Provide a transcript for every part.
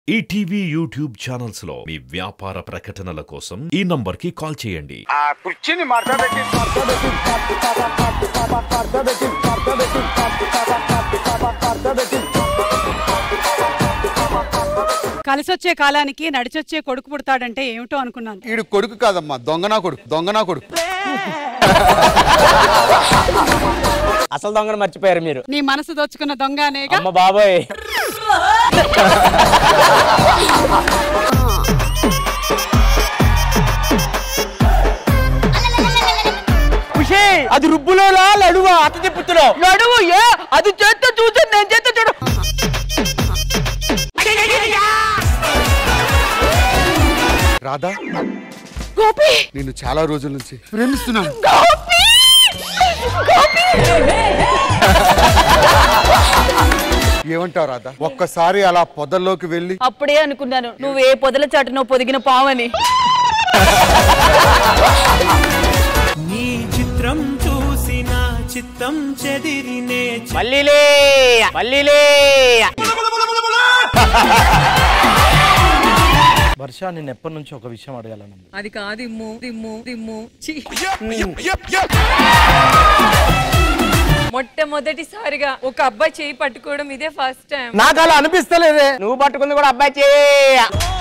ETV YouTube channels లో మీ వ్యాపార ప్రకటనల కోసం ఈ నంబర్కి కాల్ చేయండి ఆ కుర్చీని మడతబెట్టి కలిసొచ్చే కాలానికి నడిచొచ్చే కొడుకు పుడతాడంటే ఏమిటో అనుకున్నాను ఈడు కొడుకు కాదమ్మా దొంగనా కొడుకు దొంగనా కొడుకు అసలు దొంగను మర్చిపోయారు మీరు నీ మనసు దోచుకున్న దొంగ అనేగా అమ్మ బాబోయ్ ఖుషి అది రుబ్బులో లడువా అత తిప్పుతులో లడువు ఏ అది చేస్తే చూసి నేను చేస్తే చూడు రాధా గోపి నిన్ను చాలా రోజుల నుంచి ప్రేమిస్తున్నాను ఏమంటావు రాధా ఒక్కసారి అలా పొదల్లోకి వెళ్ళి అప్పుడే అనుకున్నాను నువ్వు ఏ పొదల చాటునో పొదిగిన పావని నీ చిత్రం చూసి నా చిత్తం చెదిరినే మల్లీలే మల్లీలే వర్ష నేను ఎప్పటి నుంచి ఒక విషయం అడగాలను అది కాదు ఇమ్ము దిమ్ము దిమ్ము ఛీ. మొట్టమొదటిసారిగా ఒక అబ్బాయి చేయి పట్టుకోవడం ఇదే ఫస్ట్ టైం నాకు అలా అనిపిస్తలేదే నువ్వు పట్టుకుంది కూడా అబ్బాయి చేయ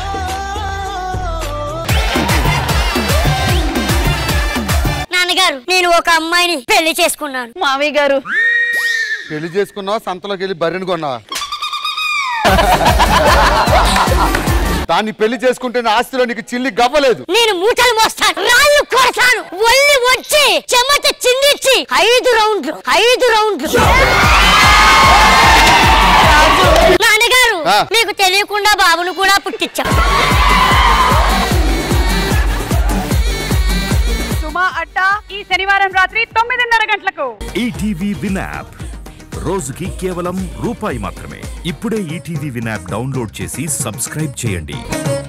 నాన్నగారు నేను ఒక అమ్మాయిని పెళ్లి చేసుకున్నాను మామయ్య గారు పెళ్లి చేసుకున్నావా సంతలోకి వెళ్ళి బర్రెని కొన్నావా దాన్ని పెళ్లి చేసుకుంటే నా ఆస్తిలో నీకు చిల్లి గవ్వలేదు నేను మూటలు మోస్తాను రాళ్ళు కొడతాను ఒళ్ళి వచ్చి చెమట చిందించి ఐదు రౌండ్లు ఐదు రౌండ్లు నాన్నగారు ఆ. మీకు తెలియకుండా బాబును కూడా పుట్టించా సుమా అడ్డా ఈ శనివారం రాత్రి తొమ్మిదిన్నర గంటలకు ఈటీవీ విన్ యాప్ రోజుకి కేవలం రూపాయి మాత్రమే ఇప్పుడే ఈటీవీ విన్ యాప్ డౌన్లోడ్ చేసి సబ్స్క్రైబ్ చేయండి